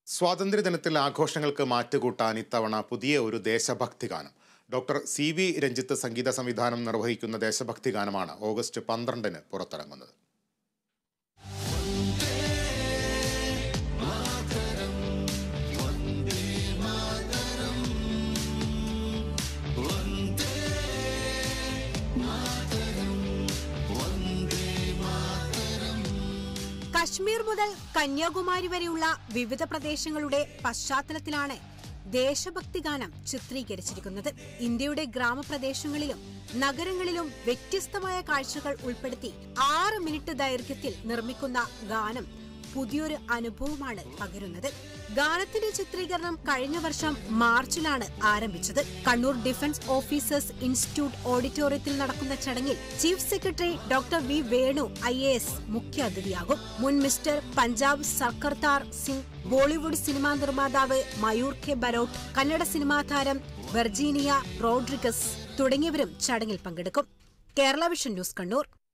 സ്വാതന്ത്ര്യദിനത്തിൽ ആഘോഷങ്ങൾക്ക് മാറ്റുകൂട്ടാൻ ഇത്തവണ പുതിയ ഒരു ദേശഭക്തി ഗാനം ഡോക്ടർ സി വി രഞ്ജിത്ത് സംഗീത സംവിധാനം നിർവഹിക്കുന്ന ദേശഭക്തി ഗാനമാണ് ഓഗസ്റ്റ് പന്ത്രണ്ടിന് പുറത്തിറങ്ങുന്നത് കശ്മീർ മുതൽ കന്യാകുമാരി വരെയുള്ള വിവിധ പ്രദേശങ്ങളുടെ പശ്ചാത്തലത്തിലാണ് ദേശഭക്തി ഗാനം ചിത്രീകരിച്ചിരിക്കുന്നത് ഇന്ത്യയുടെ ഗ്രാമപ്രദേശങ്ങളിലും നഗരങ്ങളിലും വ്യത്യസ്തമായ കാഴ്ചകൾ ഉൾപ്പെടുത്തി ആറ് മിനിറ്റ് ദൈർഘ്യത്തിൽ നിർമ്മിക്കുന്ന ഗാനം പുതിയൊരു അനുഭവമാണ് പകരുന്നത് ഗാനത്തിന്റെ ചിത്രീകരണം കഴിഞ്ഞ വർഷം മാർച്ചിലാണ് ആരംഭിച്ചത് കണ്ണൂർ ഡിഫൻസ് ഓഫീസേഴ്സ് ഇൻസ്റ്റിറ്റ്യൂട്ട് ഓഡിറ്റോറിയത്തിൽ നടക്കുന്ന ചടങ്ങിൽ chief secretary doctor V Venu I A S മുഖ്യാതിഥിയാകും മുൻ മിസ്റ്റർ പഞ്ചാബ് സർക്കർതാർ സിംഗ് ബോളിവുഡ് സിനിമാ നിർമ്മാതാവ് മയൂർ കെ ബരോട്ട് കന്നഡ സിനിമാ താരം വെർജീനിയ റോഡ്രിഗസ് തുടങ്ങിയവരും ചടങ്ങിൽ പങ്കെടുക്കും കേരള വിഷൻ ന്യൂസ് കണ്ണൂർ